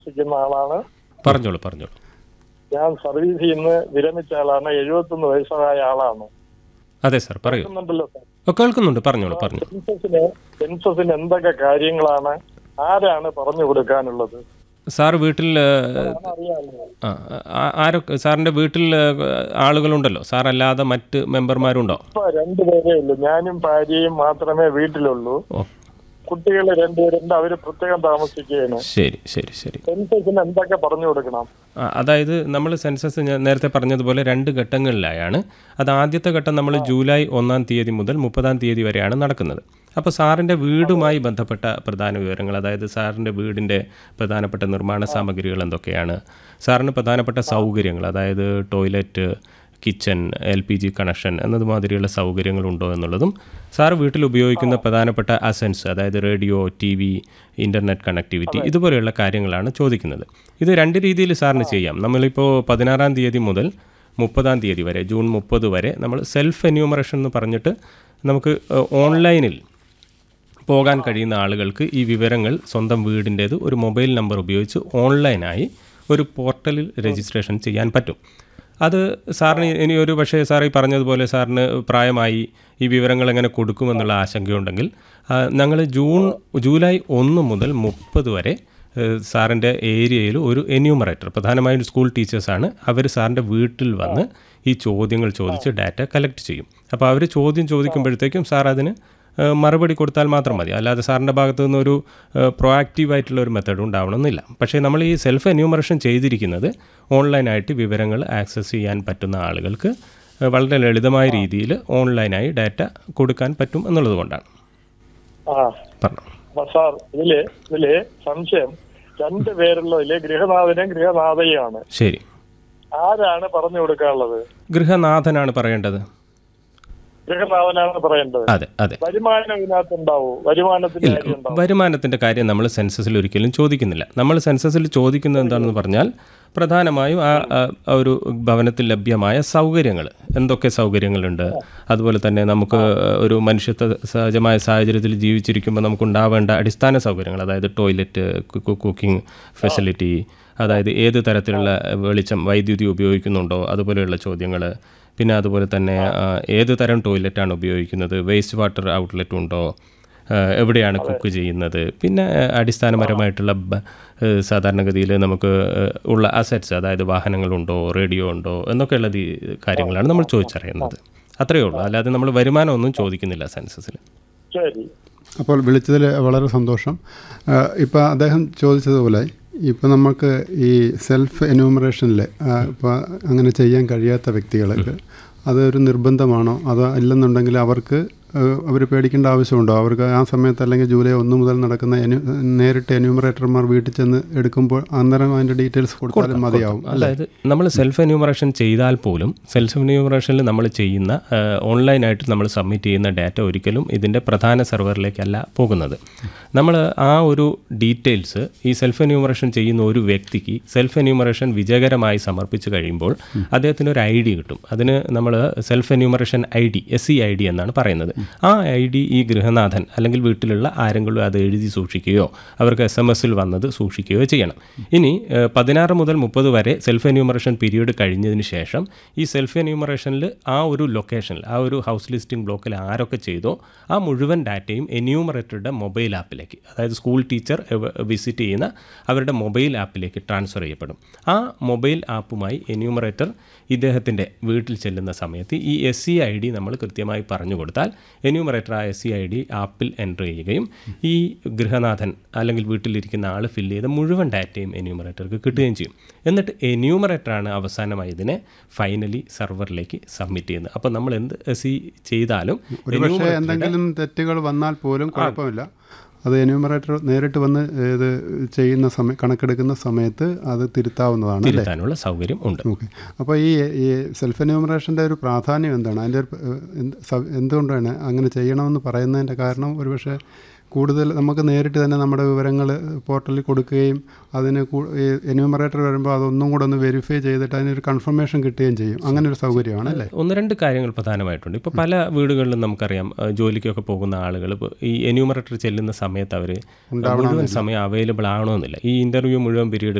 താമസിക്കുന്ന ആളാണ് പറഞ്ഞോളൂ പറഞ്ഞോളൂ ഞാൻ സർവീസിൽ നിന്ന് വിരമിച്ച ആളാണ് എഴുപത്തൊന്ന് വയസ്സായ ആളാണ് അതെ സാർ പറയൂ കേൾക്കുന്നുണ്ടല്ലോ സാർ ഓ, കേൾക്കുന്നുണ്ട് പറഞ്ഞോളൂ പറഞ്ഞു സെൻസസിന് സെൻസസിന് എന്തൊക്കെ കാര്യങ്ങളാണ് ആരാണ് പറഞ്ഞു കൊടുക്കാനുള്ളത് സാർ വീട്ടിൽ ഏ, അറിയാമല്ലോ ആ, ആ- ആരൊക്കെ സാറിൻ്റെ വീട്ടിൽ ഏ, ആളുകളുണ്ടല്ലോ സാർ അല്ലാതെ മറ്റ് മെമ്പർമാരുണ്ടോ ഇപ്പൊ രണ്ടുപേരേ ഉള്ളൂ ഞാനും ഭാര്യയും മാത്രമേ വീട്ടിലുള്ളൂ ഓ കുട്ടികൾ രണ്ടുപേരുണ്ട് അവര് പ്രത്യേകം താമസിക്കുകയാണ് ശരി ശരി ശരി സെൻസസിന് എന്തൊക്കെ പറഞ്ഞു കൊടുക്കണം ആ, അതായത് നമ്മൾ സെൻസസ് ഞാൻ നേരത്തെ പറഞ്ഞതുപോലെ രണ്ട് ഘട്ടങ്ങളിലായാണ് അത് ആദ്യത്തെ ഘട്ടം നമ്മൾ ജൂലൈ ഒന്നാം തീയതി മുതൽ മുപ്പതാം തീയതി വരെയാണ് നടക്കുന്നത് അപ്പോൾ സാറിൻ്റെ വീടുമായി ബന്ധപ്പെട്ട പ്രധാന വിവരങ്ങൾ അതായത് സാറിൻ്റെ വീടിൻ്റെ പ്രധാനപ്പെട്ട നിർമ്മാണ സാമഗ്രികൾ എന്തൊക്കെയാണ് സാറിന് പ്രധാനപ്പെട്ട സൗകര്യങ്ങൾ അതായത് toilet kitchen L P G connection എന്നതുമാതിരിയുള്ള സൗകര്യങ്ങളുണ്ടോ എന്നുള്ളതും സാർ വീട്ടിൽ ഉപയോഗിക്കുന്ന പ്രധാനപ്പെട്ട അസൻസ് അതായത് radio T V internet connectivity ഇതുപോലെയുള്ള കാര്യങ്ങളാണ് ചോദിക്കുന്നത് ഇത് രണ്ട് രീതിയിൽ സാറിന് ചെയ്യാം നമ്മളിപ്പോൾ പതിനാറാം തീയതി മുതൽ മുപ്പതാം തീയതി വരെ ജൂൺ മുപ്പത് വരെ നമ്മൾ സെൽഫ് എന്യൂമറേഷൻ എന്ന് പറഞ്ഞിട്ട് നമുക്ക് ഏഹ്, ഓൺലൈനിൽ പോകാൻ കഴിയുന്ന ആളുകൾക്ക് ഈ വിവരങ്ങൾ സ്വന്തം വീടിൻ്റേത് ഒരു മൊബൈൽ നമ്പർ ഉപയോഗിച്ച് ഓൺലൈനായി ഒരു പോർട്ടലിൽ രജിസ്ട്രേഷൻ ചെയ്യാൻ പറ്റും അത് സാറിന് ഇനി ഒരു പക്ഷേ സാർ ഈ പറഞ്ഞതുപോലെ സാറിന് പ്രായമായി ഈ വിവരങ്ങൾ എങ്ങനെ കൊടുക്കുമെന്നുള്ള ആശങ്കയുണ്ടെങ്കിൽ ഞങ്ങൾ ജൂൺ ജൂലൈ ഒന്ന് മുതൽ മുപ്പത് വരെ ഏഹ്, സാറിൻ്റെ ഏരിയയിൽ ഒരു എന്യൂമറേറ്റർ പ്രധാനമായും സ്കൂൾ ടീച്ചേഴ്സാണ് അവർ സാറിൻ്റെ വീട്ടിൽ വന്ന് ഈ ചോദ്യങ്ങൾ ചോദിച്ച് ഡാറ്റ കളക്ട് ചെയ്യും അപ്പോൾ അവർ ചോദ്യം ചോദിക്കുമ്പോഴത്തേക്കും സാർ അതിന് ഏഹ് മറുപടി കൊടുത്താൽ മാത്രം മതി അല്ലാതെ സാറിൻ്റെ ഭാഗത്തു നിന്നൊരു പ്രൊആക്റ്റീവ് ആയിട്ടുള്ള ഒരു മെത്തേഡ് ഉണ്ടാവണമെന്നില്ല പക്ഷേ നമ്മൾ ഈ സെൽഫ് എന്യൂമറേഷൻ ചെയ്തിരിക്കുന്നത് ഓൺലൈനായിട്ട് വിവരങ്ങൾ ആക്സസ് ചെയ്യാൻ പറ്റുന്ന ആളുകൾക്ക് ഏഹ് വളരെ ലളിതമായ രീതിയിൽ ഓൺലൈനായി ഡാറ്റ കൊടുക്കാൻ പറ്റും എന്നുള്ളത് കൊണ്ടാണ് ആ പറഞ്ഞു അപ്പൊ സാർ ഇതില് ഇതില് സംശയം രണ്ട് പേരുള്ളതില് ഗൃഹനാഥനും ഗൃഹനാഥയുമാണ് ശരി ആരാണ് പറഞ്ഞു കൊടുക്കാനുള്ളത് ഗൃഹനാഥനാണ് പറയേണ്ടത് ഗൃഹനാഥനാണ് പറയേണ്ടത് അതെ അതെ വരുമാനം ഇതിനകത്ത് ഉണ്ടാവൂ വരുമാനത്തിന്റെ കാര്യം ഉണ്ടാവും വരുമാനത്തിൻ്റെ കാര്യം നമ്മൾ സെൻസസിൽ ഒരിക്കലും ചോദിക്കുന്നില്ല നമ്മൾ സെൻസസിൽ ചോദിക്കുന്നത് എന്താണെന്ന് പറഞ്ഞാൽ പ്രധാനമായും ആ ആ, ആ ഒരു ഭവനത്തിൽ ലഭ്യമായ സൗകര്യങ്ങൾ എന്തൊക്കെ സൗകര്യങ്ങളുണ്ട് അതുപോലെ തന്നെ നമുക്ക് ഒരു മനുഷ്യത്വ സഹജമായ സാഹചര്യത്തിൽ ജീവിച്ചിരിക്കുമ്പോൾ നമുക്കുണ്ടാവേണ്ട അടിസ്ഥാന സൗകര്യങ്ങൾ അതായത് ടോയ്ലറ്റ് കുക്കിംഗ് ഫെസിലിറ്റി അതായത് ഏത് തരത്തിലുള്ള വെളിച്ചം വൈദ്യുതി ഉപയോഗിക്കുന്നുണ്ടോ അതുപോലെയുള്ള ചോദ്യങ്ങൾ പിന്നെ അതുപോലെ തന്നെ ആ, ഏത് തരം ടോയ്ലറ്റാണ് ഉപയോഗിക്കുന്നത് വേസ്റ്റ് വാട്ടർ ഔട്ട്ലെറ്റ് ഉണ്ടോ ആ, എവിടെയാണ് കുക്ക് ചെയ്യുന്നത് പിന്നെ ആ, അടിസ്ഥാനപരമായിട്ടുള്ള ബ- ഏ, സാധാരണഗതിയിൽ നമുക്ക് ഏ, ഉള്ള അസറ്റ്സ് അതായത് വാഹനങ്ങളുണ്ടോ റേഡിയോ ഉണ്ടോ എന്നൊക്കെയുള്ള ദി- കാര്യങ്ങളാണ് നമ്മൾ ചോദിച്ചറിയുന്നത് അത്രയേ ഉള്ളൂ അല്ലാതെ നമ്മൾ വരുമാനമൊന്നും ചോദിക്കുന്നില്ല സെൻസസിൽ ശരി അപ്പോൾ വിളിച്ചതിൽ വളരെ സന്തോഷം ഇപ്പോൾ അദ്ദേഹം ചോദിച്ചതുപോലെ ഇപ്പോൾ നമുക്ക് ഈ സെൽഫ് എന്യൂമറേഷനിൽ ഇപ്പോൾ അങ്ങനെ ചെയ്യാൻ കഴിയാത്ത വ്യക്തികൾക്ക് അതൊരു നിർബന്ധമാണോ അതോ ഇല്ലെന്നുണ്ടെങ്കിൽ അവർക്ക് അവർ പേടിക്കേണ്ട ആവശ്യമുണ്ടോ അവർക്ക് ആ സമയത്ത് അല്ലെങ്കിൽ ജൂലൈ ഒന്ന് മുതൽ നടക്കുന്നenu- നേരിട്ട് എന്യൂമറേറ്റർമാർ വീട്ടിൽ ചെന്ന് എടുക്കുമ്പോൾ അന്നേരം അതിൻ്റെ ഡീറ്റെയിൽസ് കൊടുത്താലും മതിയാവും അല്ലേ അതായത് നമ്മൾ സെൽഫ് എന്യൂമറേഷൻ ചെയ്താൽ പോലും സെൽഫ് എന്യൂമറേഷനിൽ നമ്മൾ ചെയ്യുന്ന ഏഹ്, ഓൺലൈനായിട്ട് നമ്മൾ സബ്മിറ്റ് ചെയ്യുന്ന ഡാറ്റ ഒരിക്കലും ഇതിൻ്റെ പ്രധാന സെർവറിലേക്കല്ല പോകുന്നത് നമ്മൾ ആ ഒരു ഡീറ്റെയിൽസ് ഈ സെൽഫ് എന്യൂമറേഷൻ ചെയ്യുന്ന ഒരു വ്യക്തിക്ക് സെൽഫ് എന്യൂമറേഷൻ വിജയകരമായി സമർപ്പിച്ച് കഴിയുമ്പോൾ അദ്ദേഹത്തിന് ഒരു ഐ ഡി കിട്ടും അതിന് നമ്മൾ self enumeration I D S C I D എന്നാണ് പറയുന്നത് ആ ഐ ഡി ഈ ഗൃഹനാഥൻ അല്ലെങ്കിൽ വീട്ടിലുള്ള ആരെങ്കിലും അത് എഴുതി സൂക്ഷിക്കുകയോ അവർക്ക് എസ് എം എസിൽ വന്നത് സൂക്ഷിക്കുകയോ ചെയ്യണം ഇനി ഏഹ്, പതിനാറ് മുതൽ മുപ്പത് വരെ സെൽഫ് എന്യൂമറേഷൻ പീരീഡ് കഴിഞ്ഞതിന് ശേഷം ഈ സെൽഫ് എന്യൂമറേഷനിൽ ആ ഒരു ലൊക്കേഷനിൽ ആ ഒരു ഹൗസ് ലിസ്റ്റിംഗ് ബ്ലോക്കിൽ ആരൊക്കെ ചെയ്തോ ആ മുഴുവൻ ഡാറ്റയും എന്യൂമറേറ്ററുടെ മൊബൈൽ ആപ്പിലേക്ക് അതായത് സ്കൂൾ ടീച്ചർ വിസിറ്റ് ചെയ്യുന്ന അവരുടെ മൊബൈൽ ആപ്പിലേക്ക് ട്രാൻസ്ഫർ ചെയ്യപ്പെടും ആ മൊബൈൽ ആപ്പുമായി എന്യൂമറേറ്റർ ഇദ്ദേഹത്തിൻ്റെ വീട്ടിൽ ചെല്ലുന്ന സമയത്ത് ഈ എസ് സി ഐ ഡി നമ്മൾ കൃത്യമായി പറഞ്ഞു കൊടുത്താൽ എന്യൂമറേറ്റർ ആ എസ് സി ഐ ഡി ആപ്പിൽ എൻ്റർ ചെയ്യുകയും ഈ ഗൃഹനാഥൻ അല്ലെങ്കിൽ വീട്ടിലിരിക്കുന്ന ആൾ ഫില്ല് ചെയ്ത മുഴുവൻ ഡാറ്റയും എന്യൂമറേറ്റർക്ക് കിട്ടുകയും ചെയ്യും എന്നിട്ട് എന്യൂമറേറ്ററാണ് അവസാനമായി ഇതിനെ ഫൈനലി സെർവറിലേക്ക് സബ്മിറ്റ് ചെയ്യുന്നത് അപ്പോൾ നമ്മൾ എന്ത് എസ് സി ചെയ്താലും ഒരുപക്ഷെ എന്തെങ്കിലും തെറ്റുകൾ വന്നാൽ പോലും കുഴപ്പമില്ല അത് എന്യൂമറേറ്റർ നേരിട്ട് വന്ന് ഇത് ചെയ്യുന്ന സമയം കണക്കെടുക്കുന്ന സമയത്ത് അത് തിരുത്താവുന്നതാണ് അല്ലേ തിരുത്താനുള്ള സൗകര്യം ഉണ്ട് ഓക്കെ അപ്പോൾ ഈ ഈ സെൽഫ് എന്യൂമറേഷൻ്റെ ഒരു പ്രാധാന്യം എന്താണ് അതിൻ്റെ ഒരു ഏഹ്, എന്ത് സ- എന്തുകൊണ്ടാണ് അങ്ങനെ ചെയ്യണമെന്ന് പറയുന്നതിൻ്റെ കാരണം ഒരുപക്ഷെ കൂടുതൽ നമുക്ക് നേരിട്ട് തന്നെ നമ്മുടെ വിവരങ്ങൾ പോർട്ടലിൽ കൊടുക്കുകയും അതിന് എന്യൂമറേറ്റർ വരുമ്പോൾ അതൊന്നും കൂടെ ഒന്ന് വെരിഫൈ ചെയ്തിട്ട് അതിനൊരു കൺഫർമേഷൻ കിട്ടുകയും ചെയ്യും അങ്ങനെ ഒരു സൗകര്യമാണ് അല്ലേ ഒന്ന് രണ്ട് കാര്യങ്ങൾ പ്രധാനമായിട്ടുണ്ട് ഇപ്പോൾ പല വീടുകളിലും നമുക്കറിയാം ഏഹ് ജോലിക്കൊക്കെ പോകുന്ന ആളുകൾ ഇപ്പോൾ ഈ എന്യൂമറേറ്റർ ചെല്ലുന്ന സമയത്ത് അവർ മുഴുവൻ സമയം അവൈലബിൾ ആവണമെന്നില്ല ഈ ഇൻ്റർവ്യൂ മുഴുവൻ പീരീഡ്